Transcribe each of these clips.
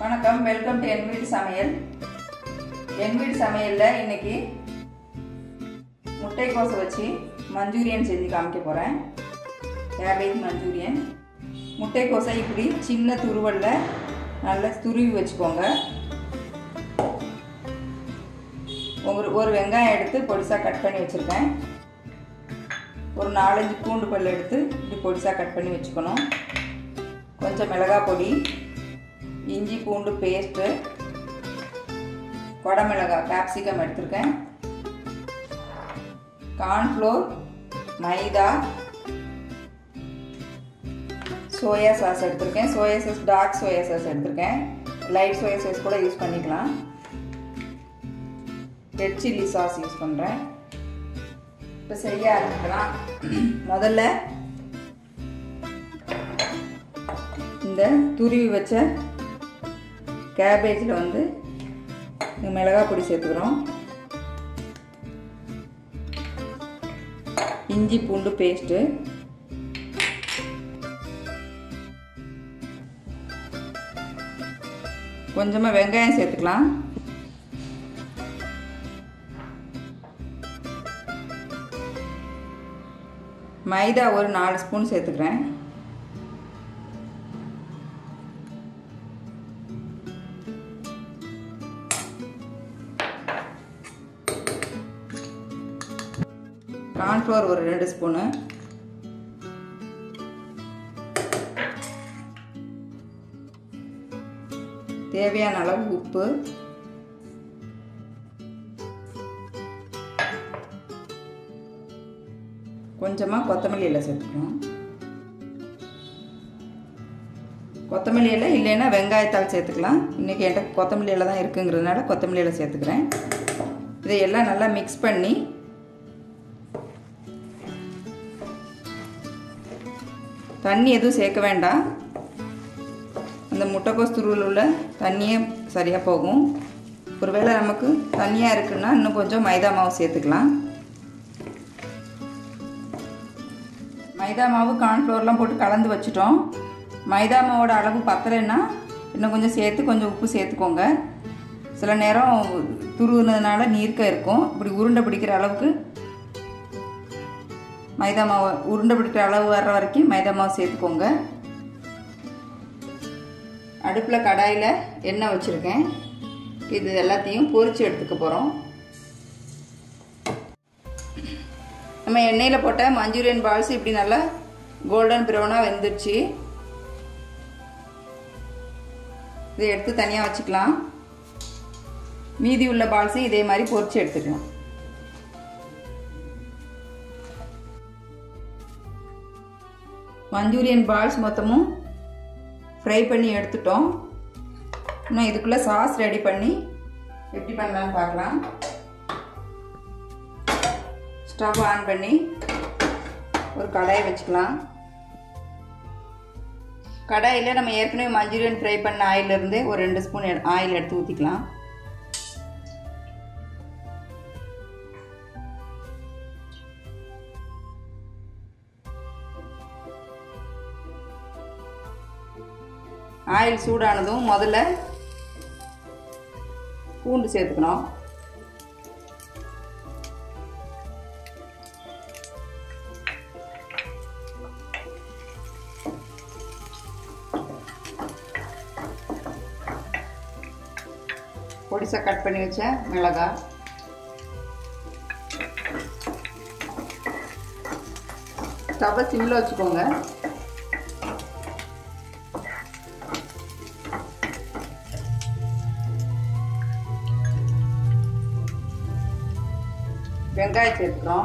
வணக்கம் welcome to என் வீடு சமையல் என் வீடு சமையலில் இன்னைக்கு முட்டைக்கோசை வச்சு மஞ்சூரியன் செஞ்சு காமிக்க போகிறேன் கேபேஜ் மஞ்சூரியன் முட்டைக்கோசை இப்படி சின்ன துருவலில் நல்லா துருவி வச்சுக்கோங்க ஒரு ஒரு வெங்காயம் எடுத்து பொடிசாக கட் பண்ணி வச்சுருக்கேன் ஒரு நாலஞ்சு பூண்டு பல் எடுத்து இப்படி பொடிசாக கட் பண்ணி வச்சுக்கணும் கொஞ்சம் மிளகாய் பொடி இஞ்சி பூண்டு பேஸ்ட்டு குடமிளகாய் கேப்சிகம் எடுத்திருக்கேன் கார்ன்ஃப்ளோர் மைதா சோயா சாஸ் எடுத்திருக்கேன் soya sauce dark soya sauce எடுத்திருக்கேன் லைட் சோயா சாஸ் கூட யூஸ் பண்ணிக்கலாம் ரெட் சில்லி சாஸ் யூஸ் பண்ணுறேன் இப்போ செய்ய ஆரம்பிக்கலாம் முதல்ல இந்த துருவி வச்ச கேபேஜில் வந்து மிளகாய் பொடி சேர்த்துக்கிறோம் இஞ்சி பூண்டு பேஸ்ட்டு கொஞ்சமாக வெங்காயம் சேர்த்துக்கலாம் மைதா ஒரு நாலு ஸ்பூன் சேர்த்துக்கிறேன் கார்ன்ஃப்ளவர் ஒரு ரெண்டு ஸ்பூனு தேவையான அளவு உப்பு கொஞ்சமாக கொத்தமல்லி இலை சேர்த்துக்கணும் கொத்தமல்லி இலை இல்லைன்னா வெங்காயத்தால் சேர்த்துக்கலாம் இன்றைக்கி என்கிட்ட கொத்தமல்லி இலை தான் இருக்குங்கிறதுனால கொத்தமல்லி இலை சேர்த்துக்கிறேன் இதையெல்லாம் நல்லா மிக்ஸ் பண்ணி தண்ணி எதுவும் சேர்க்க வேண்டாம் அந்த முட்டைக்கோஸ் துருவில் உள்ள தண்ணியே சரியாக போகும் ஒருவேளை நமக்கு தண்ணியாக இருக்குன்னா இன்னும் கொஞ்சம் மைதா மாவு சேர்த்துக்கலாம் மைதா மாவு கார்ன்ஃப்ளோர்லாம் போட்டு கலந்து வச்சுட்டோம் மைதா மாவோட அளவு பத்தலைன்னா இன்னும் கொஞ்சம் சேர்த்து கொஞ்சம் உப்பு சேர்த்துக்கோங்க சில நேரம் துருவுனதுனால நீர்க்க இருக்கும் இப்படி உருண்டை பிடிக்கிற அளவுக்கு மைதா மாவு உருண்டை பிடிக்கிற அளவு வர்ற வரைக்கும் மைதா மாவு சேர்த்துக்கோங்க அடுப்பில் கடாயில் எண்ணெய் வச்சுருக்கேன் இது எல்லாத்தையும் பொரித்து எடுத்துக்க போகிறோம் நம்ம எண்ணெயில் போட்ட மஞ்சூரியன் பால்ஸ் இப்படி நல்லா கோல்டன் ப்ரௌனாக வெந்துருச்சு இதை எடுத்து தனியாக வச்சுக்கலாம் மீதி உள்ள பால்ஸையும் இதே மாதிரி பொரித்து எடுத்துக்கலாம் மஞ்சூரியன் பால்ஸ் மொத்தமும் ஃப்ரை பண்ணி எடுத்துட்டோம் இன்னும் இதுக்குள்ளே சாஸ் ரெடி பண்ணி எப்படி பண்ணலான்னு பார்க்கலாம் ஸ்டவ் ஆன் பண்ணி ஒரு கடாயை வச்சுக்கலாம் கடாயில் நம்ம ஏற்கனவே மஞ்சூரியன் ஃப்ரை பண்ண ஆயிலிருந்து ஒரு ரெண்டு ஸ்பூன் ஆயில் எடுத்து ஊற்றிக்கலாம் ஆயில் சூடானதும் முதல்ல பூண்டு சேர்த்துக்கணும் பொடிசா கட் பண்ணி வச்ச மிளகாய் ஸ்டவ்வை சிம்மில் வச்சுக்கோங்க வெங்காயம் சேர்த்துக்கிறோம்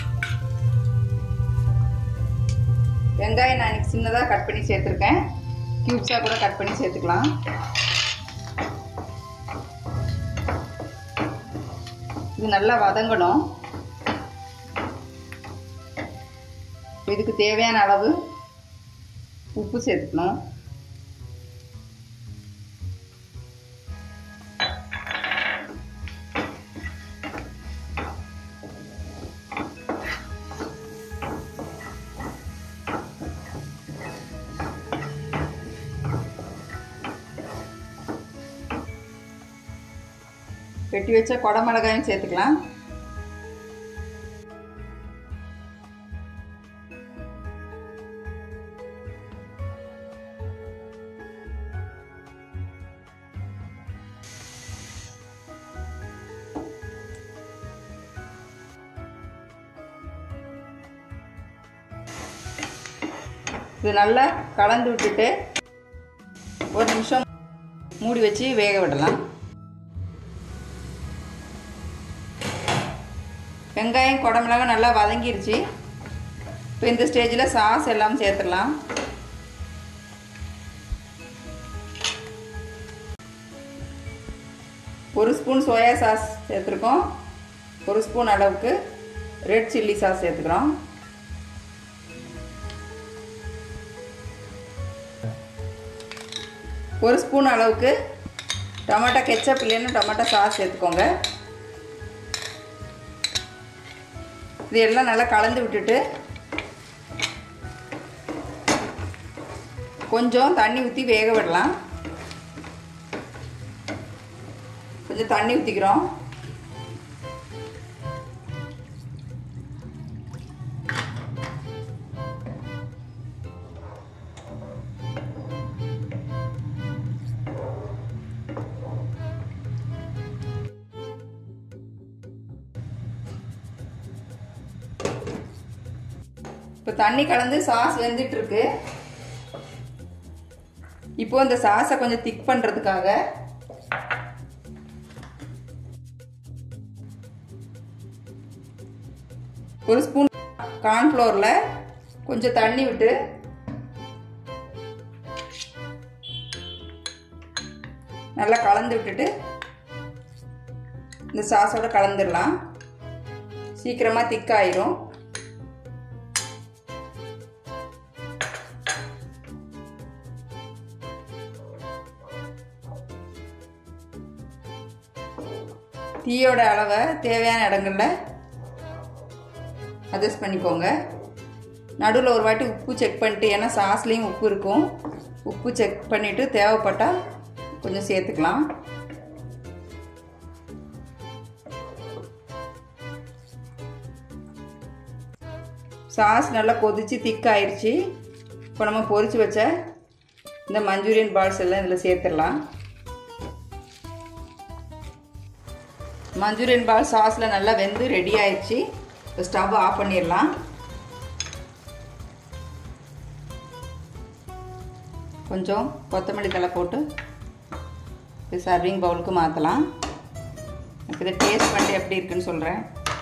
வெங்காயம் நான் இன்னைக்கு சின்னதாக கட் பண்ணி சேர்த்துருக்கேன் க்யூப்ஸாக கூட கட் பண்ணி சேர்த்துக்கலாம் இது நல்லா வதங்கணும் இதுக்கு தேவையான அளவு உப்பு சேர்த்துக்கணும் வெட்டி வச்ச குடமிளகாயும் சேர்த்துக்கலாம் இது நல்லா கலந்து விட்டுட்டு ஒரு நிமிஷம் மூடி வச்சு வேக விடலாம் வெங்காயம் குடமிளகாய் நல்லா வதங்கிருச்சு இப்போ இந்த ஸ்டேஜில் சாஸ் எல்லாம் சேர்த்துடலாம் ஒரு ஸ்பூன் சோயா சாஸ் சேர்த்துருக்கோம் ஒரு ஸ்பூன் அளவுக்கு ரெட் சில்லி சாஸ் சேர்த்துக்கிறோம் ஒரு ஸ்பூன் அளவுக்கு டொமேட்டோ கெச்சப் இல்லைன்னா டொமேட்டோ சாஸ் சேர்த்துக்கோங்க இது எல்லாம் நல்லா கலந்து விட்டுட்டு கொஞ்சம் தண்ணி ஊற்றி வேக விடலாம் கொஞ்சம் தண்ணி ஊற்றிக்கிறோம் இப்போ தண்ணி கலந்து சாஸ் வெந்துட்டு இருக்கு இப்போ இந்த சாஸை கொஞ்சம் திக் பண்ணுறதுக்காக ஒரு ஸ்பூன் கார்ன்ஃப்ளோரில் கொஞ்சம் தண்ணி விட்டு நல்லா கலந்து விட்டுட்டு இந்த சாஸோட கலந்துடலாம் சீக்கிரமாக திக்காயிரும் தீயோட அளவை தேவையான இடங்களில் அட்ஜஸ்ட் பண்ணிக்கோங்க நடுவில் ஒரு வாட்டி உப்பு செக் பண்ணிட்டு ஏன்னா சாஸ்லேயும் உப்பு இருக்கும் உப்பு செக் பண்ணிவிட்டு தேவைப்பட்டால் கொஞ்சம் சேர்த்துக்கலாம் சாஸ் நல்லா கொதித்து திக்காயிருச்சு இப்போ நம்ம பொரிச்சு வச்ச இந்த மஞ்சூரியன் பால்ஸ் எல்லாம் இதில் சேர்த்துடலாம் மஞ்சூரியன் பால் சாஸில் நல்லா வெந்து ரெடி ஆயிடுச்சு இப்போ ஸ்டவ் ஆஃப் பண்ணிடலாம் கொஞ்சம் கொத்தமல்லி தலை போட்டு இது சர்விங் பவுலுக்கு மாற்றலாம் இப்போ இதை டேஸ்ட் பண்ணிட்டு எப்படி இருக்குன்னு சொல்கிறேன்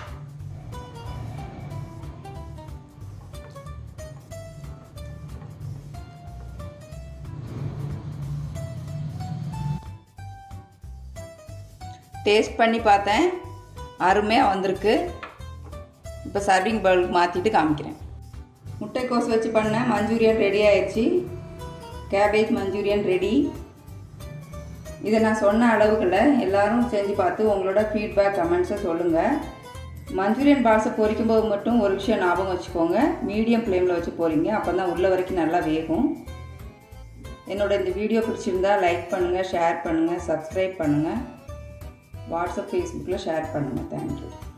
டேஸ்ட் பண்ணி பார்த்தேன் அருமையாக வந்திருக்கு இப்போ சர்விங் பவுலுக்கு மாற்றிட்டு காமிக்கிறேன் முட்டைக்கோஸ் வச்சு பண்ண மஞ்சூரியன் ரெடி ஆயிடுச்சு கேபேஜ் மஞ்சூரியன் ரெடி இதை நான் சொன்ன அளவுகளில் எல்லாரும் செஞ்சு பார்த்து உங்களோட ஃபீட்பேக் கமெண்ட்ஸை சொல்லுங்கள் மஞ்சூரியன் பால்ஸை பொரிக்கும் போது மட்டும் ஒரு விஷயம் ஞாபகம் வச்சுக்கோங்க மீடியம் ஃப்ளேமில் வச்சு போகிறீங்க அப்போ தான் உள்ள வரைக்கும் நல்லா வேகும் என்னோட இந்த வீடியோ பிடிச்சிருந்தா லைக் பண்ணுங்கள் ஷேர் பண்ணுங்கள் சப்ஸ்கிரைப் பண்ணுங்கள் வாட்ஸ்அப் ஃபேஸ்புக்கில் ஷேர் பண்ணுங்கள் தேங்க்யூ